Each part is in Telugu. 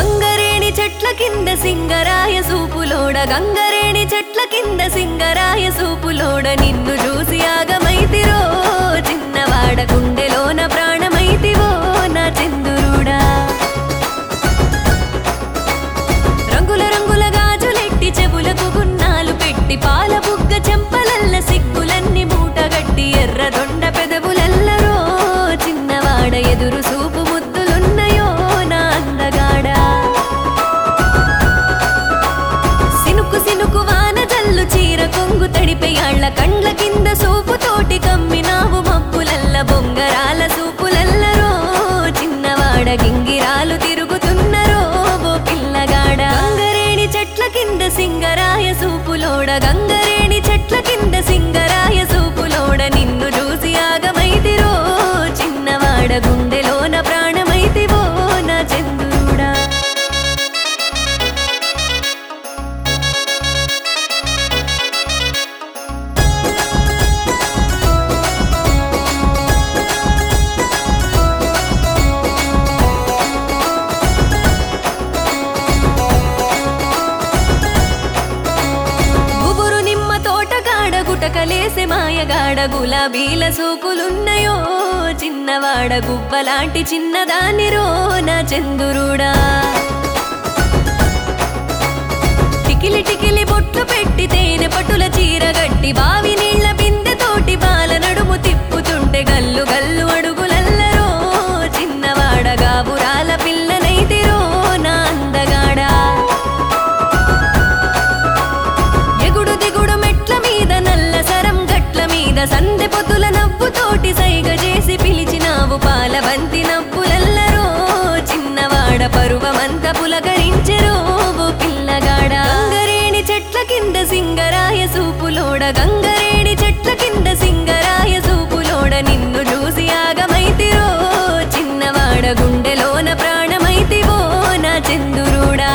గంగరేణి చెట్ల కింద సింగరాయ సూపులోడ గంగరేణి చెట్ల కింద సింగరాయ సూపులోడ నిన్ను చూసి ఆగమైతిరో చిన్నవాడ గుండెలోన ప్రాణమైతివో నా చందురుడా రంగుల రంగుల గాజులెట్టి చెవులకు గున్నాలు పెట్టి పాల బుగ్గ చెంపలల్ల సిగ్గులన్నీ మూటగట్టి ఎర్ర దొండ పెదవులల్లరో చిన్నవాడ ఎదురు సూపు ముద్దులున్నయో నా అందగాడా సినుకు సినుకు వాన జల్లు చీర కొంగు తడిపెయాళ్ళ కండ్ల కింద సూపు తోటి కమ్మినావు మబ్బులల్ల బొంగరాల సూపులల్లరో చిన్నవాడ గింగిరాలు తిరుగుతున్నరో ఓ పిల్లగాడ గంగరేణి చెట్ల కింద సింగరాయ సూపులోడ గంగరేణి చెట్ల కింద సింగరాయ సూపులోడ నిన్ను చూసి ఆగమైతిరో చిన్నవాడ గుండెలోన ప్రాణమైతివో నా చంద్రుడా గుబురు నిమ్మ తోటగాడ గుటకలేసే మాయగాడ గులాబీల సూకులున్నయో చిన్నవాడ గువ్వలాంటి చిన్నదానిరో నా చందురుడా టికిలి టికిలి బొట్లు పెట్టి తేనె పట్టుల చీర గట్టి బావి నీళ్ల బిందె తోటి బాల నడుము తిప్పుతుంటే గల్లు గల్లు అడుగులల్లరో చిన్నవాడ గాబురాల పిల్లనైతిరో నా అందగాడా ఎగుడు దిగుడు మెట్ల మీద నల్ల సరం గట్ల మీద సందె పొద్దుల నవ్వుతోటి సైగ చేసి పిలిచినావు పాల బంతి నవ్వులల్లరో చిన్నవాడ పరువమంత పులకరించెరో ఓ పిల్లగాడ గంగరేణి చెట్ల కింద సింగరాయ సూపులోడ గంగరేణి చెట్ల కింద సింగరాయ సూపులోడ నిన్ను చూసి ఆగమైతిరో చిన్నవాడ గుండెలోన ప్రాణమైతివో నా చందురుడా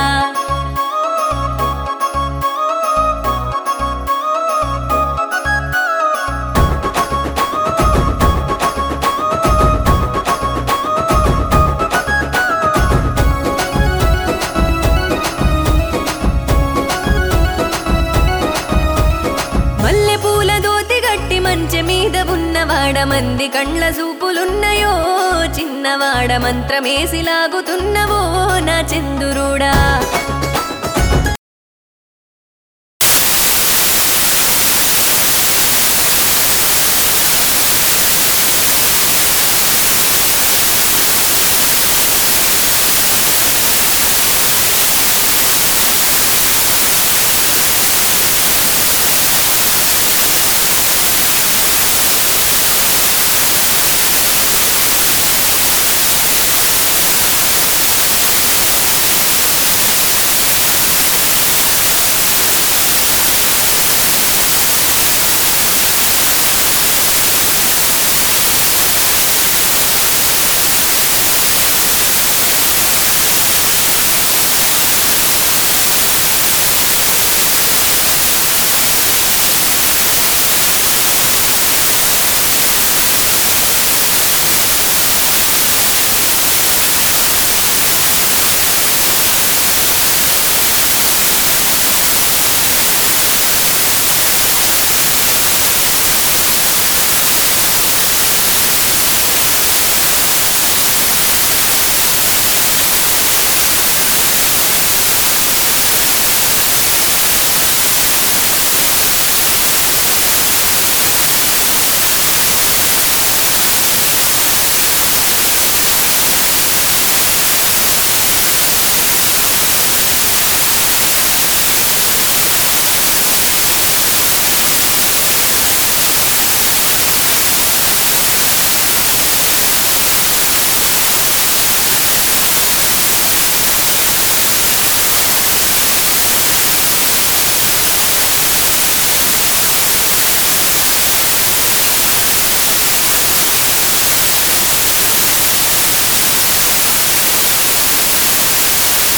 మల్లె పూల దోతి గట్టి మంచె మీద ఉన్నవాడ మంది కండ్ల సూపులున్నయో చిన్నవాడ మంత్రమేసి లాగుతున్నవో నా చందురుడా